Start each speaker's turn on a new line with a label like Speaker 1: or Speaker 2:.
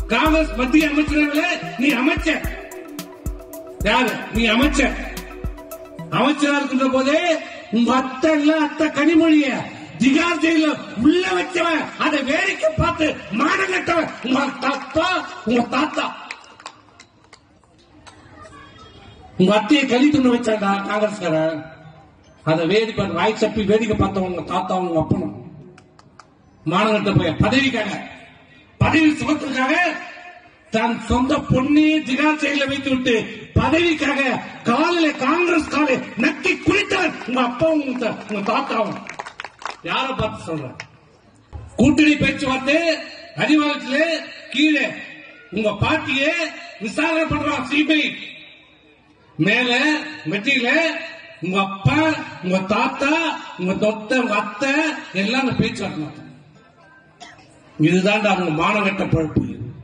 Speaker 1: காங்கிரஸ் மத்திய அமைச்சரவையில நீ அமைச்சர் யாரு நீ அமைச்சர் அமைச்சரா இருக்கின்ற போதே உங்க அத்தை இல்ல அத்தை கனிமொழிய திகார் ஜெயில உள்ள வச்சவன் அதை வேடிக்கை பார்த்து மானம் கட்டவன் உங்க தாத்தா உங்க தாத்தா உங்க அத்தையை கழி துண்ணு வச்சாண்டா காங்கிரஸ்காரன் அதை வேடிக்கை வாய் சப்பி வேடிக்கை பார்த்தவன் உங்க தாத்தா உங்க அப்பனும் மானங்கட்ட போய் பதவிக்காக பதவி சுமத்துக்காக தன் சொந்த பொண்ணையே திகார் செயல வைத்து விட்டு பதவிக்காக காலில காங்கிரஸ் காலை நக்கி குளித்தவன் உங்க அப்பாவும் உங்க த- உங்க தாத்தாவும் யார பார்த்து சொல்ற கூட்டணி பேச்சுவார்த்தை அடிவாரத்திலே கீழே உங்க பார்ட்டியே விசாரணை பண்றான் சிபிஐ மேல மெட்டியில உங்க அப்பா உங்க தாத்தா உங்க தொத்த உங்க அத்தை எல்லாம் அந்த பேச்சுவார்த்தை இதுதான் அவங்க மானகட்ட பழப்பு